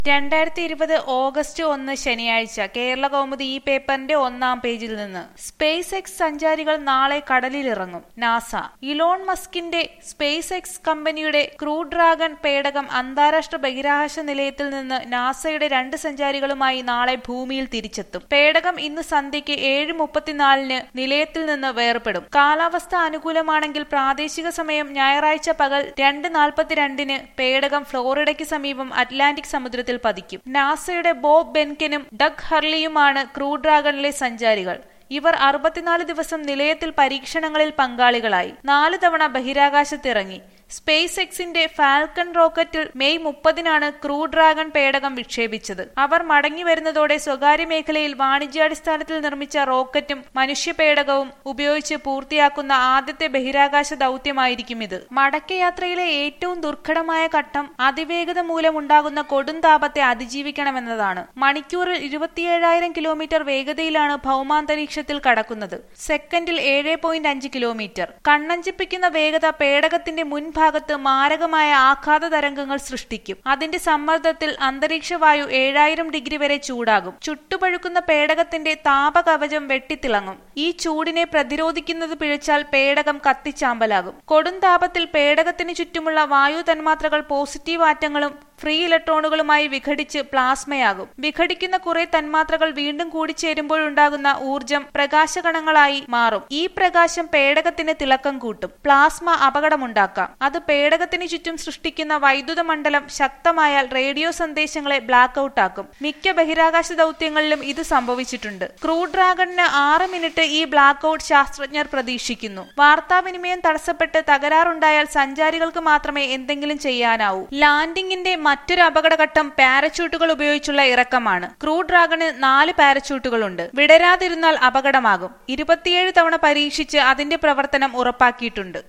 രണ്ടായിരത്തി ഇരുപത് ഓഗസ്റ്റ് ഒന്ന് ശനിയാഴ്ച കേരള കൗമുദി ഈ പേപ്പറിന്റെ ഒന്നാം പേജിൽ നിന്ന് സ്പേസ് എക്സ് സഞ്ചാരികൾ നാളെ കടലിലിറങ്ങും നാസ ഇലോൺ മസ്കിന്റെ സ്പേസ് എക്സ് കമ്പനിയുടെ ക്രൂ ഡ്രാഗൺ പേടകം അന്താരാഷ്ട്ര ബഹിരാകാശ നിലയത്തിൽ നിന്ന് നാസയുടെ രണ്ട് സഞ്ചാരികളുമായി നാളെ ഭൂമിയിൽ തിരിച്ചെത്തും പേടകം ഇന്ന് സന്ധ്യയ്ക്ക് ഏഴ് മുപ്പത്തിനാലിന് നിലയത്തിൽ നിന്ന് വേർപെടും കാലാവസ്ഥ അനുകൂലമാണെങ്കിൽ പ്രാദേശിക സമയം ഞായറാഴ്ച പകൽ രണ്ട് നാൽപ്പത്തിരണ്ടിന് പേടകം ഫ്ലോറിഡയ്ക്ക് സമീപം അറ്റ്ലാന്റിക് സമുദ്രത്തിൽ പതിക്കും നാസയുടെ ബോബ് ബെൻകെനും ഡഗ് ഹർലിയുമാണ് ക്രൂ ഡ്രാഗണിലെ സഞ്ചാരികൾ ഇവർ അറുപത്തിനാല് ദിവസം നിലയത്തിൽ പരീക്ഷണങ്ങളിൽ പങ്കാളികളായി നാല് തവണ ബഹിരാകാശത്തിറങ്ങി സ്പേസ് എക്സിന്റെ ഫാൽക്കൺ റോക്കറ്റിൽ മെയ് മുപ്പതിനാണ് ക്രൂ ഡ്രാഗൺ പേടകം വിക്ഷേപിച്ചത് അവർ മടങ്ങി വരുന്നതോടെ സ്വകാര്യ മേഖലയിൽ വാണിജ്യാടിസ്ഥാനത്തിൽ നിർമ്മിച്ച റോക്കറ്റും മനുഷ്യ പേടകവും ഉപയോഗിച്ച് പൂർത്തിയാക്കുന്ന ആദ്യത്തെ ബഹിരാകാശ ദൗത്യമായിരിക്കും ഇത് മടക്കയാത്രയിലെ ഏറ്റവും ദുർഘടമായ ഘട്ടം അതിവേഗത മൂലമുണ്ടാകുന്ന കൊടും താപത്തെ അതിജീവിക്കണമെന്നതാണ് മണിക്കൂറിൽ ഇരുപത്തിയേഴായിരം കിലോമീറ്റർ വേഗതയിലാണ് ഭൗമാന്തരീക്ഷത്തിൽ കടക്കുന്നത് സെക്കൻഡിൽ ഏഴ് പോയിന്റ് അഞ്ച് കിലോമീറ്റർ കണ്ണഞ്ചിപ്പിക്കുന്ന വേഗത പേടകത്തിന്റെ മുൻഭാഗത്ത് മാരകമായ ആഘാത തരംഗങ്ങൾ സൃഷ്ടിക്കും അതിന്റെ സമ്മർദ്ദത്തിൽ അന്തരീക്ഷവായു ഏഴായിരം ഡിഗ്രി വരെ ചൂടാകും ചുട്ടുപഴുക്കുന്ന പേടകത്തിന്റെ താപകവചം വെട്ടിത്തിളങ്ങും ഈ ചൂടിനെ പ്രതിരോധിക്കുന്നത് പിഴച്ചാൽ പേടകം കത്തിച്ചാമ്പലാകും കൊടും താപത്തിൽ പേടകത്തിന് ചുറ്റുമുള്ള വായു തന്മാത്രകൾ പോസിറ്റീവ് ആറ്റങ്ങളും ഫ്രീ ഇലക്ട്രോണുകളുമായി വിഘടിച്ച് പ്ലാസ്മയാകും വിഘടിക്കുന്ന കുറെ തന്മാത്രകൾ വീണ്ടും കൂടിച്ചേരുമ്പോഴുണ്ടാകുന്ന ഊർജം പ്രകാശകണങ്ങളായി മാറും ഈ പ്രകാശം പേടകത്തിന് തിളക്കം കൂട്ടും പ്ലാസ്മ അപകടമുണ്ടാക്കാം അത് പേടകത്തിന് ചുറ്റും സൃഷ്ടിക്കുന്ന വൈദ്യുത മണ്ഡലം ശക്തമായാൽ റേഡിയോ സന്ദേശങ്ങളെ ബ്ലാക്ക് ഔട്ട് ആക്കും മിക്ക ബഹിരാകാശ ദൗത്യങ്ങളിലും ഇത് സംഭവിച്ചിട്ടുണ്ട് ക്രൂ ഡ്രാഗണിന് ആറ് മിനിറ്റ് ഈ ബ്ലാക്ക് ഔട്ട് ശാസ്ത്രജ്ഞർ പ്രതീക്ഷിക്കുന്നു വാർത്താവിനിമയം തടസ്സപ്പെട്ട് തകരാറുണ്ടായാൽ സഞ്ചാരികൾക്ക് മാത്രമേ എന്തെങ്കിലും ചെയ്യാനാവൂ ലാൻഡിംഗിന്റെ മറ്റൊരു അപകടഘട്ടം പാരച്യൂട്ടുകൾ ഉപയോഗിച്ചുള്ള ഇറക്കമാണ് ക്രൂ ഡ്രാഗണ് നാല് പാരച്യൂട്ടുകളുണ്ട് വിടരാതിരുന്നാൽ അപകടമാകും ഇരുപത്തിയേഴ് തവണ പരീക്ഷിച്ച് അതിന്റെ പ്രവർത്തനം ഉറപ്പാക്കിയിട്ടുണ്ട്